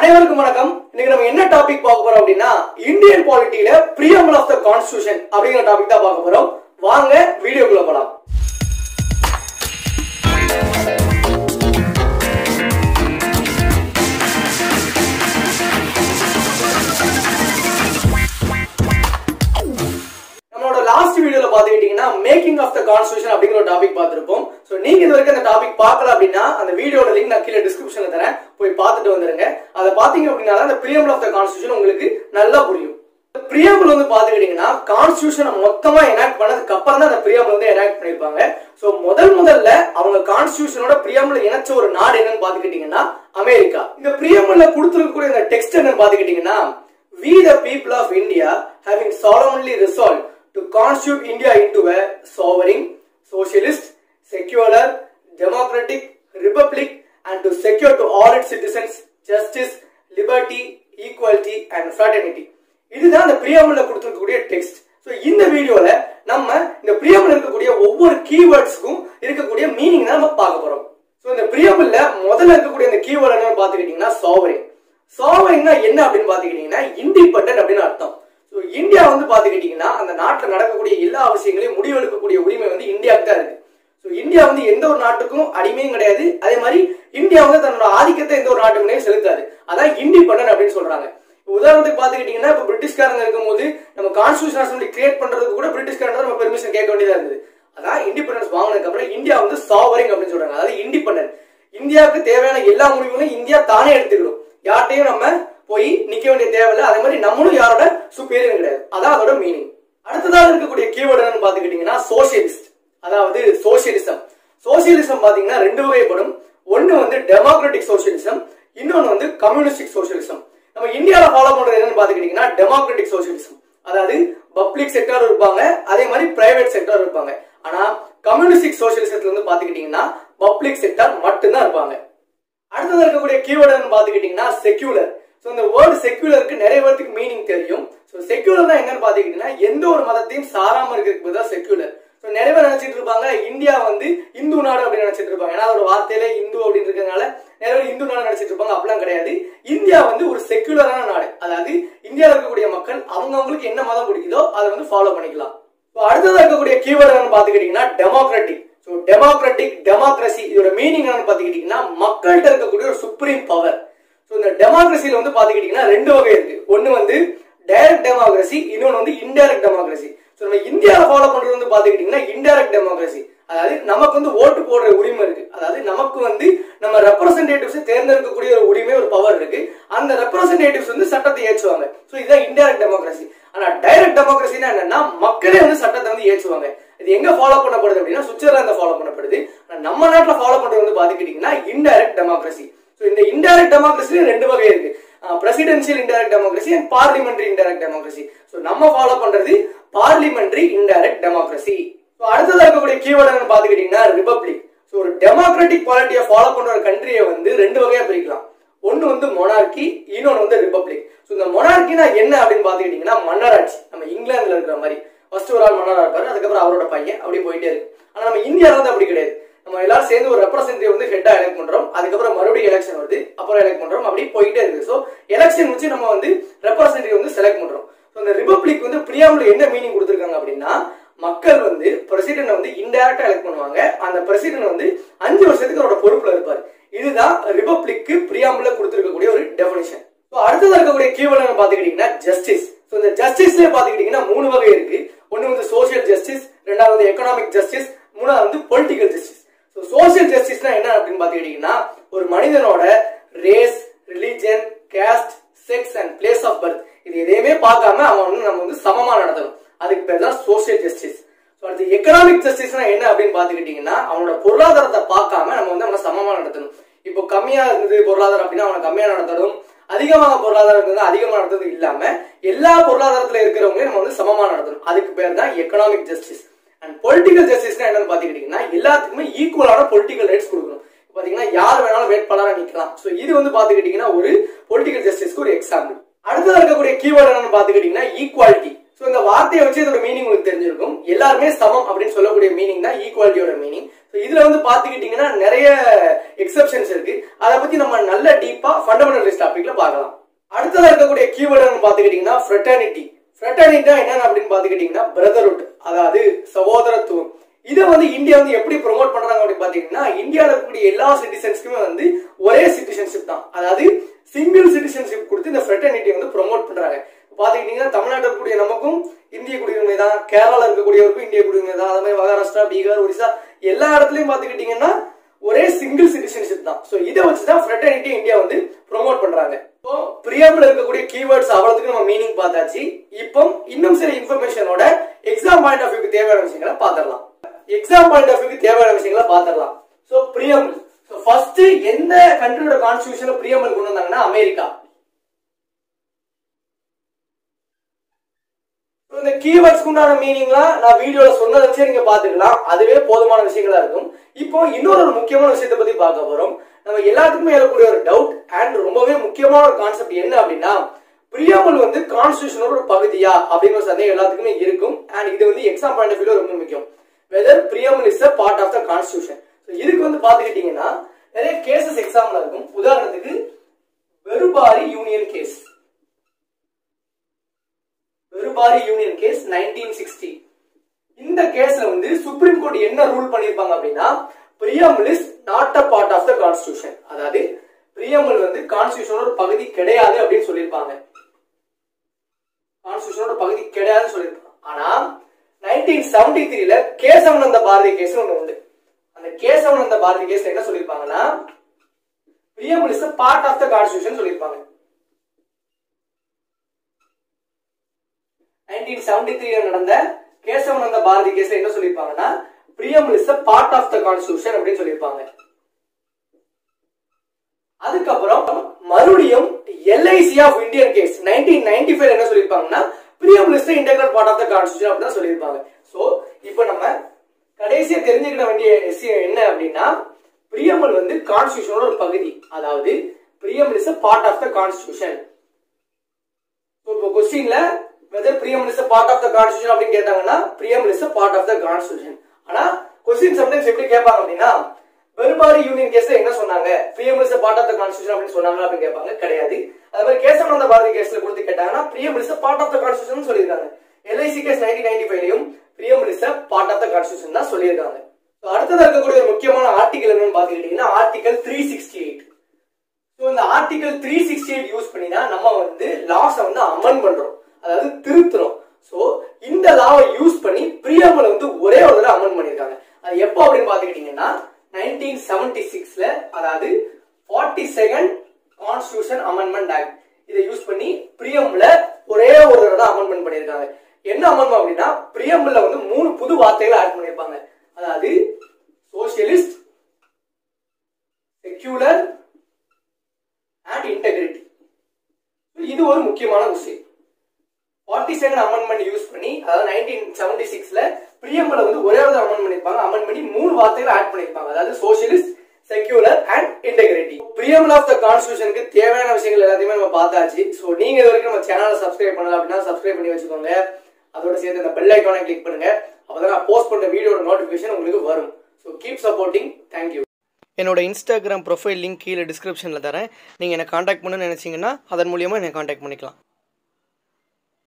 அனைவருக்கும் வணக்கம் இன்னைக்கு நம்ம என்ன டாபிக் பார்க்க போறோம் அப்படின்னா இந்தியன் பாலிட்டியில பிரியம்பிள் ஆஃப் த கான்ஸ்டியூஷன் அப்படிங்கிற டாபிக் தான் பார்க்க போறோம் வாங்க வீடியோக்குள்ள போலாம் நம்மளோட லாஸ்ட் வீடியோல பாத்துக்கிட்டீங்கன்னா மேக்கிங் ஆஃப் த கான்ஸ்டியூஷன் அப்படிங்கிற ஒரு டாபிக் பார்த்திருப்போம் சோ நீங்க இது வரைக்கும் அந்த டாபிக் பார்க்கல அப்படின்னா அந்த வீடியோட லிங்க் நான் கீழே டிஸ்கிரிப்ஷன்ல தரேன் போய் பார்த்துட்டு வந்துருங்க அதை பாத்தீங்க அப்படின்னா தான் அந்த பிரியம்பிள் ஆஃப் த கான்ஸ்டியூஷன் உங்களுக்கு நல்லா புரியும் பிரியம்பிள் வந்து பாத்துக்கிட்டீங்கன்னா கான்ஸ்டியூஷனை மொத்தமா எனாக்ட் பண்ணதுக்கு அப்புறம் தான் அந்த பிரியம்பிள் வந்து எனாக்ட் பண்ணிருப்பாங்க சோ முதல் முதல்ல அவங்க கான்ஸ்டியூஷனோட பிரியம்பிள் இணைச்ச ஒரு நாடு என்னன்னு பாத்துக்கிட்டீங்கன்னா அமெரிக்கா இந்த பிரியம்பிள்ல கொடுத்திருக்கக்கூடிய இந்த டெக்ஸ்ட் என்னன்னு பாத்துக்கிட்டீங்கன்னா we the people of India having solemnly resolved to constitute India into a sovereign, socialist, secular, democratic republic and to secure to all its citizens justice, liberty, equality and fraternity. இதுதான் இந்த பிரியாமல கொடுத்திருக்கக்கூடிய text so இந்த வீடியோல நம்ம இந்த பிரியாமல் இருக்கக்கூடிய ஒவ்வொரு கீவேர்ட்ஸ்க்கும் இருக்கக்கூடிய மீனிங் தான் நம்ம பார்க்க போறோம் ஸோ இந்த பிரியாமல்ல முதல்ல இருக்கக்கூடிய இந்த கீவேர்ட் என்னன்னு பாத்துக்கிட்டீங்கன்னா சாவரின் சாவரின்னா என்ன அப்படின்னு பாத்துக்கிட்டீங்கன்னா இண்டிபெண்டன்ட் அப்படின்னு அர்த்தம் ஸோ இந்தியா வந்து பாத்துக்கிட்டீங்கன்னா அந்த நாட்டில் நடக்கக்கூடிய எல்லா விஷயங்களையும் முடிவெடுக்கக்கூடிய உரிமை வந்து இந்தியாவுக்கு தான் இருக்கு ஸோ இந்தியா வந்து எந்த ஒரு நாட்டுக்கும் அடிமையும் கிடையாது அதே மாதிரி இந்தியா வந்து தன்னோட ஆதிக்கத்தை எந்த ஒரு நாட்டு மேலேயும் செலுத்தாது அதான் இண்டிபெண்டன்ட் அப்படின்னு சொல்றாங்க இப்ப உதாரணத்துக்கு பாத்துக்கிட்டீங்கன்னா இப்ப பிரிட்டிஷ்காரங்க இருக்கும்போது நம்ம கான்ஸ்டியூஷன் அசம்பிளி கிரியேட் பண்றதுக்கு கூட பிரிட்டிஷ்காரங்க நம்ம பெர்மிஷன் கேட்க வேண்டியதா இருந்தது அதான் இண்டிபெண்டன்ஸ் வாங்கினதுக்கு அப்புறம் இந்தியா வந்து சாவரிங் அப்படின்னு சொல்றாங்க அதாவது இண்டிபெண்டன்ட் இந்தியாவுக்கு தேவையான எல்லா முடிவுகளையும் இந்தியா தானே எடுத்துக்கணும் யார்ட்டையும் நம்ம போய் நிக்க வேண்டிய தேவையில்லை அதே மாதிரி நம்மளும் யாரோட சுப்பீரியர் கிடையாது அதான் அதோட மீனிங் அடுத்ததாக இருக்கக்கூடிய கீவேர்டு என்னன்னு பாத்துக்கிட்டீங்கன்னா சோசியலிஸ்ட் அதாவது சோசியலிசம் சோசியலிசம் பாத்தீங்கன்னா ரெண்டு வகைப்படும் ஒன்னு வந்து டெமோக்ராட்டிக் சோசியலிசம் இன்னொன்னு வந்து கம்யூனிஸ்டிக் சோசியலிசம் நம்ம இந்தியால ஃபாலோ பண்றது என்னன்னு பாத்துக்கிட்டீங்கன்னா டெமோக்ராட்டிக் சோசியலிசம் அதாவது பப்ளிக் செக்டர் இருப்பாங்க அதே மாதிரி பிரைவேட் செக்டர் இருப்பாங்க ஆனா கம்யூனிஸ்டிக் சோசியலிசத்துல வந்து பாத்துக்கிட்டீங்கன்னா பப்ளிக் செக்டர் மட்டும்தான் இருப்பாங்க அடுத்தது இருக்கக்கூடிய கீவேர்டு பாத்துக்கிட்டீங்கன்னா செக்யூலர் ஸோ இந்த வேர்டு செக்யூலருக்கு நிறைய பேருக்கு மீனிங் தெரியும் ஸோ செக்யூலர் தான் எங்கன்னு பாத்துக்கிட்டீங்கன்னா எந்த ஒரு மதத்தையும் சாராம இருக்கிறதுக்கு தான் செக்யூலர் ஸோ நிறைய பேர் நினைச்சிட்டு இருப்பாங்க இந்தியா வந்து இந்து நாடு அப்படின்னு நினைச்சிட்டு இருப்பாங்க ஏன்னா ஒரு வார்த்தையில இந்து அப்படின்னு இருக்கிறதுனால நிறைய பேர் இந்து நாடு நினைச்சிட்டு இருப்பாங்க அப்படிலாம் கிடையாது இந்தியா வந்து ஒரு செக்யூலரான நாடு அதாவது இந்தியாவில் இருக்கக்கூடிய மக்கள் அவங்கவுங்களுக்கு என்ன மதம் பிடிக்குதோ அதை வந்து ஃபாலோ பண்ணிக்கலாம் இப்போ அடுத்ததாக இருக்கக்கூடிய கீவேர்டு என்னன்னு பாத்துக்கிட்டீங்கன்னா டெமோக்ராட்டிக் ஸோ டெமோக்ராட்டிக் டெமோக்ரஸி இதோட மீனிங் என்னன்னு பாத்துக்கிட்டீங்கன்னா மக்கள்கிட்ட இருக்கக்கூடிய ஒரு சுப்ரீம் பவர் ஸோ இந்த டெமோக்ரஸியில வந்து பாத்துக்கிட்டீங்கன்னா ரெண்டு வகை இருக்கு ஒன்னு வந்து டைரக்ட் டெமோக்ரஸி இன்னொன்று வந்து இன்டைரக்ட் டெமோக்ரஸி ஸோ நம்ம இந்தியாவில் ஃபாலோ பண்றது வந்து பாத்துக்கிட்டீங்கன்னா இன்டைரக்ட் டெமோக்ரஸி அதாவது நமக்கு வந்து ஓட்டு போடுற உரிமை இருக்கு அதாவது நமக்கு வந்து நம்ம ரெப்ரசன்டேட்டிவ்ஸ் தேர்ந்தெடுக்கக்கூடிய ஒரு உரிமை ஒரு பவர் இருக்கு அந்த ரெப்ரசன்டேட்டிவ்ஸ் வந்து சட்டத்தை ஏற்றுவாங்க ஸோ இதுதான் இன்டைரக்ட் டெமோக்ரஸி ஆனா டைரக்ட் டெமோக்ரஸினா என்னன்னா மக்களே வந்து சட்டத்தை வந்து ஏற்றுவாங்க இது எங்க ஃபாலோ பண்ணப்படுது அப்படின்னா சுவிட்சர்லாந்து ஃபாலோ பண்ணப்படுது ஆனா நம்ம நாட்டுல ஃபாலோ பண்றது வந்து பாத்துக்கிட்டீங்கன்னா இன்டைரக்ட் டெமோக்ரஸி ஸோ இந்த இன்டைரக்ட் டெமோக்ரஸில ரெண்டு வகை இருக்கு presidential indirect democracy and parliamentary indirect democracy so நம்ம ஃபாலோ பண்றது பார்லிமெண்டரி இன்டைரக்ட் டெமோக்ரஸி ஸோ அடுத்ததாக இருக்கக்கூடிய கீவேர்டு என்னன்னு பாத்துக்கிட்டீங்கன்னா ரிபப்ளிக் ஸோ ஒரு டெமோக்ராட்டிக் பாலிட்டியை ஃபாலோ பண்ற ஒரு கண்ட்ரியை வந்து ரெண்டு வகையா பிரிக்கலாம் ஒன்னு வந்து மொனார்கி இன்னொன்னு வந்து ரிபப்ளிக் ஸோ இந்த மொனார்கினா என்ன அப்படின்னு பாத்துக்கிட்டீங்கன்னா மன்னராட்சி நம்ம இங்கிலாந்துல இருக்கிற மாதிரி ஃபர்ஸ்ட் ஒரு ஆள் மன்னரா இருப்பாரு அதுக்கப்புறம் அவரோட பையன் அப்படி போயிட்டே இருக்கு ஆனா நம்ம இந்தியால வந்து அப்படி கிடையாது நம்ம எல்லாரும் சேர்ந்து ஒரு ரெப்ரசன்டேட்டிவ் வந்து ஹெட்டா எலெக்ட் பண்றோம் அதுக்கப்புறம் மறுபடியும் எலெக்ஷன் வருது அப்புறம் எலெக்ட் பண்றோம் அப்படி போயிட்டே இருக்கு ஸோ எலெக்ஷன் வச்சு நம்ம வந்து ரெப்ரசன்டேட்டிவ் வந்து செலக்ட் பண்றோம் ஸோ இந்த ரிபப்ளிக் வந்து பிரியாமல் என்ன மீனிங் கொடுத்துருக்காங்க அப்படின்னா மக்கள் வந்து பிரசிடென்ட் வந்து இன்டைரக்டா எலெக்ட் பண்ணுவாங்க அந்த பிரசிடென்ட் வந்து அஞ்சு வருஷத்துக்கு அவரோட பொறுப்புல இருப்பாரு இதுதான் ரிபப்ளிக்கு பிரியாமல் கொடுத்திருக்கக்கூடிய ஒரு டெபினிஷன் ஸோ அடுத்தது இருக்கக்கூடிய கீவேர்டு பாத்துக்கிட்டீங்கன்னா ஜஸ்டிஸ் ஸோ இந்த ஜஸ்டிஸ்ல பாத்துக்கிட்டீங்கன்னா மூணு வகை இருக்கு ஒன்னு வந்து சோசியல் ஜஸ்டிஸ் ரெண்டாவது வந்து எக்கனாமிக் ஜஸ்டிஸ் மூணாவது வந்து பொலிட்டிக்கல் ஜஸ்டிஸ் ஸோ சோசியல் ஜஸ்டிஸ்னா என்ன அப்படின்னு பாத்துக்கிட்டீங்கன்னா ஒரு மனிதனோட race religion caste sex and place of birth இது எதையுமே பார்க்காம அவன் வந்து நம்ம வந்து சமமா நடத்தணும் அதுக்கு பேர் தான் சோசியல் ஜஸ்டிஸ் ஸோ அடுத்து எக்கனாமிக் ஜஸ்டிஸ்னா என்ன அப்படின்னு பாத்துக்கிட்டீங்கன்னா அவனோட பொருளாதாரத்தை பார்க்காம நம்ம வந்து அவனை சமமா நடத்தணும் இப்போ கம்மியா இருந்தது பொருளாதாரம் அப்படின்னா அவனை கம்மியா நடத்தணும் அதிகமாக பொருளாதாரம் இருந்தது அதிகமா நடத்துறது இல்லாம எல்லா பொருளாதாரத்துல இருக்கிறவங்களையும் நம்ம வந்து சமமா நடத்தணும் அதுக்கு பேர் தான் எக்கனாமிக் ஜஸ்டிஸ் அண்ட் பொலிட்டிக்கல் ஜஸ்டிஸ்னா என்னன்னு பாத்துக்கிட்டீங்கன்னா எல்லாத்துக்குமே ஈக்குவலான பொலிட்டிக்கல் ரைட்ஸ் கொடுக்கணும் பாத்தீங்கன்னா யார் வேணாலும் வேட்பாளராக நிக்கலாம் சோ இது வந்து பாத்துக்கிட்டீங்கன்னா ஒரு பொலிட்டிக்கல் ஜஸ்டிஸ்க்கு ஒரு எக்ஸாம்பிள் அடுத்தது இருக்கக்கூடிய கீவேர்டு என்னன்னு பாத்துக்கிட்டீங்கன்னா ஈக்குவாலிட்டி சோ இந்த வார்த்தையை வச்சு இதோட மீனிங் உங்களுக்கு தெரிஞ்சிருக்கும் எல்லாருமே சமம் அப்படின்னு சொல்லக்கூடிய மீனிங் தான் ஈக்குவாலிட்டியோட மீனிங் ஸோ இதுல வந்து பாத்துக்கிட்டீங்கன்னா நிறைய எக்ஸப்ஷன்ஸ் இருக்கு அதை பத்தி நம்ம நல்ல டீப்பா ஃபண்டமெண்டலிஸ்ட் டாபிக்ல பார்க்கலாம் அடுத்ததா இருக்கக்கூடிய கீவேர்டுன்னு பாத்துக்கிட்டீங்கன்னா ஃப்ரெட்டர்னிட்டி ஃப்ரெட்டர்னிட்டா என்னன்னு அப்படின்னு பாத்துக்கிட்டீங்கன்னா பிரதர்ஹுட் அதாவது சகோதரத்துவம் இதை வந்து இந்தியா வந்து எப்படி ப்ரொமோட் பண்றாங்க அப்படின்னு பாத்தீங்கன்னா இந்தியாவில் இருக்கக்கூடிய எல்லா சிட்டிசன்ஸ்க்குமே வந்து ஒரே சிட்டிசன்ஷிப் தான் அதாவது சிங்கிள் சிட்டிசன்ஷிப் கொடுத்து இந்த ஃப்ரெட்டர்னிட்டி வந்து ப்ரொமோட் பண்றாங்க பாத்துக்கிட்டீங்கன்னா தமிழ்நாட்டில் இருக்கக்கூடிய நமக்கும் இந்திய குடியுரிமை தான் கேரளால இருக்கக்கூடியவருக்கும் இந்திய குடியுரிமை தான் அது மாதிரி மகாராஷ்டிரா பீகார் ஒடிசா எல்லா இடத்துலயும் பாத்துக்கிட்டீங்கன்னா ஒரே சிங்கிள் சிட்டிசன்ஷிப் தான் ஸோ இதை வச்சு தான் ஃப்ரெட்டர்னிட்டி இந்தியா வந்து ப்ரொமோட் பண்றாங்க ஸோ பிரியாமில் இருக்கக்கூடிய கீவேர்ட்ஸ் அவ்வளவுக்கு நம்ம மீனிங் பார்த்தாச்சு இப்போ இன்னும் சில இன்ஃபர்மேஷனோட எக்ஸாம் பாயிண்ட் ஆஃப் வியூக்கு தேவையான விஷயங்களை பார்த்துடலாம் எக்ஸாம் பாயிண்ட் ஆஃப் வியூக்கு தேவையான விஷயங்களை பார்த்துடலாம் ஸோ பிரியமல் ஸோ ஃபர்ஸ்ட் எந்த கண்ட்ரியோட கான்ஸ்டியூஷன்ல பிரியமல் கொண்டு வந்தாங்கன்னா அமெரிக்கா இந்த கீவேர்ட்ஸ்க்கு உண்டான மீனிங்லாம் நான் வீடியோல சொன்னதை வச்சு நீங்க பாத்துக்கலாம் அதுவே போதுமான விஷயங்களா இருக்கும் இப்போ இன்னொரு ஒரு முக்கியமான விஷயத்தை பத்தி பார்க்க போறோம் நம்ம எல்லாத்துக்குமே எழக்கூடிய ஒரு டவுட் அண்ட் ரொம்பவே முக்கியமான ஒரு கான்செப்ட் என்ன அப்படின்னா பிரியாமல் வந்து கான்ஸ்டியூஷனோட ஒரு பகுதியா அப்படிங்கிற சந்தேகம் எல்லாத்துக்குமே இருக்கும் அண்ட் இது வந்து எக்ஸாம் பாயிண்ட் ஆஃப் வியூல ரொம்ப முக்கியம் whether preamble is a part of the constitution இதுக்கு வந்து பாத்துக்கிட்டீங்கன்னா நிறைய கேசஸ் எக்ஸாம்ல இருக்கும் உதாரணத்துக்கு Berubari union case Berubari union case nineteen sixty இந்த கேஸ்ல வந்து சுப்ரீம் கோர்ட் என்ன ரூல் பண்ணிருப்பாங்க அப்படின்னா preamble is not a part of the constitution அதாவது பிரியமல் வந்து கான்ஸ்டியூஷனோட பகுதி கிடையாது அப்படின்னு சொல்லியிருப்பாங்க கான்ஸ்டியூஷனோட பகுதி கிடையாதுன்னு சொல்லியிருப்பாங்க ஆனா நைன்டீன் செவன்டி த்ரீல கேசவனந்த பாரதி கேஸ் ஒண்ணு உண்டு அந்த கேசவனந்த பாரதி கேஸ்ல என்ன சொல்லியிருப்பாங்கன்னா preamble is part of the constitution சொல்லியிருப்பாங்க நைன்டீன் செவன்டி த்ரீல நடந்த கேசவனந்த பாரதி கேஸ்ல என்ன சொல்லியிருப்பாங்கன்னா preamble is part of the constitution அப்படின்னு சொல்லியிருப்பாங்க அதுக்கப்புறம் மறுபடியும் LIC of Indian case nineteen ninety five என்ன சொல்லியிருப்பாங்கன்னா preamble is integral part of the constitution அப்படின்னு சொல்லியிருப்பாங்க சோ இப்போ நம்ம கடைசியா தெரிஞ்சுக்கிட வேண்டிய விஷயம் என்ன அப்படின்னா பிரியமல் வந்து கான்ஸ்டியூஷனோட ஒரு பகுதி அதாவது preamble is part of the constitution இப்போ கொஸ்டின்ல whether preamble is part of the constitution அப்படின்னு கேட்டாங்கன்னா preamble is part of the constitution ஆனா கொஸ்டின் சம்டைம்ஸ் எப்படி கேட்பாங்க அப்படின்னா பெரும்பாரி யூனியன் கேஸ்ல என்ன சொன்னாங்க preamble is part of the constitution அப்படின்னு சொன்னாங்க அப்படின்னு கேட்பாங்க கிடையாது அது மாதிரி கேசவனந்த பாரதி கேஸ்ல கொடுத்து கேட்டாங்கன்னா preamble is part of the constitution சொல்லியிருக்காங்க எல்ஐசி கேஸ் நைன்டீன் நைன்டி ஃபைவ்லயும் preamble is part of the constitution தான் சொல்லியிருக்காங்க அடுத்தது இருக்கக்கூடிய ஒரு முக்கியமான ஆர்டிகல் என்னன்னு பாத்துக்கிட்டீங்கன்னா article three sixty eight so இந்த article three sixty eight use பண்ணி தான் நம்ம வந்து லாஸை வந்து அமெண்ட் பண்றோம் அதாவது திருத்துறோம் ஸோ இந்த லாவை யூஸ் பண்ணி பிரியாமல் வந்து ஒரே ஒரு தடவை அமெண்ட் பண்ணியிருக்காங்க அது எப்போ அப்படின்னு பாத்துக்கிட்டீங்கன்னா நைன்டீன் செவன்டி சிக்ஸ்ல அதாவது forty second constitution amendment act இதை யூஸ் பண்ணி பிரியம்ல ஒரே ஒரு தடவை அமெண்ட்மெண்ட் பண்ணியிருக்காங்க என்ன அமெண்ட்மெண்ட் அப்படின்னா பிரியம்ல வந்து மூணு புது வார்த்தைகளை ஆட் பண்ணியிருப்பாங்க அதாவது சோசியலிஸ்ட் செக்யூலர் அண்ட் இன்டெகிரிட்டி இது ஒரு முக்கியமான விஷயம் ஃபார்ட்டி செகண்ட் அமெண்ட்மெண்ட் யூஸ் பண்ணி அதாவது நைன்டீன் செவன்டி சிக்ஸ்ல பிரியம்பல வந்து ஒரே ஒரு அமெண்ட் பண்ணிருப்பாங்க அமெண்ட் பண்ணி மூணு வார்த்தைகள் ஆட் பண்ணிருப்பாங்க அதாவது socialist secular and integrity preamble of the கான்ஸ்டியூஷனுக்கு தேவையான விஷயங்கள் எல்லாத்தையுமே நம்ம பார்த்தாச்சு ஸோ நீங்க இது வரைக்கும் நம்ம சேனலை சப்ஸ்கிரைப் பண்ணல அப்படின்னா சப்ஸ்கிரைப் பண்ணி வச்சுக்கோங்க அதோட சேர்த்து இந்த பெல் ஐக்கானை கிளிக் பண்ணுங்க அப்பதான் நான் போஸ்ட் பண்ற வீடியோட நோட்டிபிகேஷன் உங்களுக்கு வரும் ஸோ கீப் சப்போர்ட்டிங் தேங்க்யூ என்னோட இன்ஸ்டாகிராம் ப்ரொஃபைல் லிங்க் கீழே டிஸ்கிரிப்ஷனில் தரேன் நீங்கள் என்னை காண்டாக்ட் பண்ணணும்னு நினச்சிங்கன்னா அதன் மூலியமாக என்னை காண்டாக்ட் பண்ணிக்கலாம்